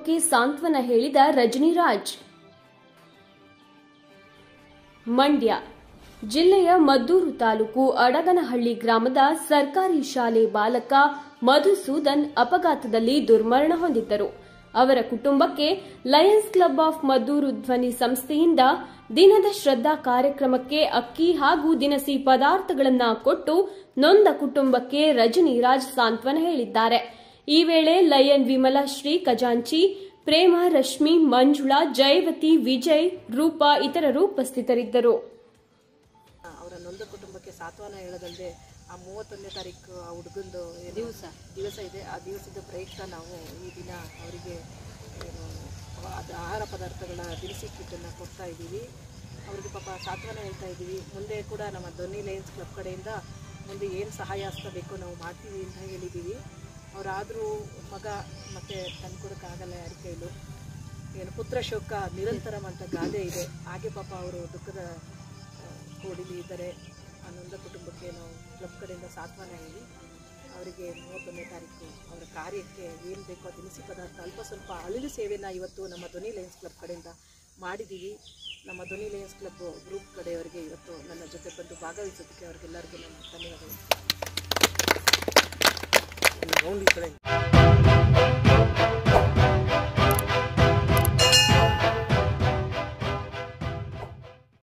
ಕುಟುಂಬಕ್ಕೆ ಸಾಂತ್ವನ ಹೇಳಿದ ರಜನಿರಾಜ್ ಮಂಡ್ಯ ಜಿಲ್ಲೆಯ ಮದ್ದೂರು ತಾಲೂಕು ಅಡಗನಹಳ್ಳಿ ಗ್ರಾಮದ ಸರ್ಕಾರಿ ಶಾಲೆ ಬಾಲಕ ಮಧುಸೂದನ್ ಅಪಘಾತದಲ್ಲಿ ದುರ್ಮರಣ ಹೊಂದಿದ್ದರು ಅವರ ಕುಟುಂಬಕ್ಕೆ ಲಯನ್ಸ್ ಕ್ಲಬ್ ಆಫ್ ಮದ್ದೂರು ಧ್ವನಿ ಸಂಸ್ಥೆಯಿಂದ ದಿನದ ಶ್ರದ್ಧಾ ಕಾರ್ಯಕ್ರಮಕ್ಕೆ ಅಕ್ಕಿ ಹಾಗೂ ದಿನಸಿ ಪದಾರ್ಥಗಳನ್ನು ಕೊಟ್ಟು ನೊಂದ ಕುಟುಂಬಕ್ಕೆ ರಜನಿರಾಜ್ ಸಾಂತ್ವನ ಹೇಳಿದ್ದಾರೆ ಈ ವೇಳೆ ಲಯನ್ ವಿಮಲಾ ಶ್ರೀ ಖಜಾಂಚಿ ಪ್ರೇಮ ರಶ್ಮಿ ಮಂಜುಳಾ ಜಯವತಿ ವಿಜಯ್ ರೂಪಾ ಇತರರು ಉಪಸ್ಥಿತರಿದ್ದರು ಅವರ ನೊಂದ ಕುಟುಂಬಕ್ಕೆ ಸಾಂತ್ವನ ಹೇಳೋದಲ್ಲದೆ ಆ ಮೂವತ್ತೊಂದನೇ ತಾರೀಕು ಆ ಹುಡುಗಂದು ದಿವಸ ದಿವಸ ಇದೆ ಆ ದಿವಸದ ಪ್ರಯುಕ್ತ ನಾವು ಈ ದಿನ ಅವರಿಗೆ ಏನು ಅದು ಆಹಾರ ಪದಾರ್ಥಗಳ ದಿನಸಿ ಕಿಟ್ಟನ್ನು ಕೊಡ್ತಾ ಇದ್ದೀವಿ ಅವರಿಗೆ ಪಾಪ ಸಾಂತ್ವನ ಹೇಳ್ತಾ ಇದ್ದೀವಿ ಮುಂದೆ ಕೂಡ ನಮ್ಮ ಧ್ವನಿ ಲಯನ್ಸ್ ಕ್ಲಬ್ ಕಡೆಯಿಂದ ಮುಂದೆ ಏನು ಸಹಾಯ ಹಸ್ತ ಬೇಕೋ ನಾವು ಮಾಡ್ತೀವಿ ಅಂತ ಹೇಳಿದ್ದೀವಿ ಅವರಾದರೂ ಮಗ ಮತ್ತೆ ತಂದ್ಕೊಡೋಕ್ಕಾಗಲ್ಲ ಯಾರ ಕೈಲೂ ಏನು ಪುತ್ರ ಶೋಕ ನಿರಂತರಂ ಅಂತ ಗಾದೆ ಇದೆ ಹಾಗೆ ಪಾಪ ಅವರು ದುಃಖದ ಆ, ಕೋಡಿಲಿ ಇದ್ದಾರೆ ಹನ್ನೊಂದ ಕುಟುಂಬಕ್ಕೆ ನಾವು ಕ್ಲಬ್ ಕಡೆಯಿಂದ ಸಾಂತ್ವನ ಹೇಳಿ ಅವರಿಗೆ ಮೂವತ್ತೊಂದನೇ ತಾರೀಕು ಅವರ ಕಾರ್ಯಕ್ಕೆ ಏನು ಬೇಕೋ ದಿನಸಿ ಪದಾರ್ಥ ಅಲ್ಪ ಸ್ವಲ್ಪ ಅಳಿಲು ಸೇವೆನ ಇವತ್ತು ನಮ್ಮ ಧ್ವನಿ ಲಯನ್ಸ್ ಕ್ಲಬ್ ಕಡೆಯಿಂದ ಮಾಡಿದ್ದೀವಿ ನಮ್ಮ ಧ್ವನಿ ಲಯನ್ಸ್ ಕ್ಲಬ್ ಗ್ರೂಪ್ ಕಡೆಯವರಿಗೆ ಇವತ್ತು ನನ್ನ ಜೊತೆ ಬಂದು ಭಾಗವಹಿಸೋದಕ್ಕೆ ಅವರಿಗೆಲ್ಲರಿಗೂ ನನ್ನ ಧನ್ಯವಾದಗಳು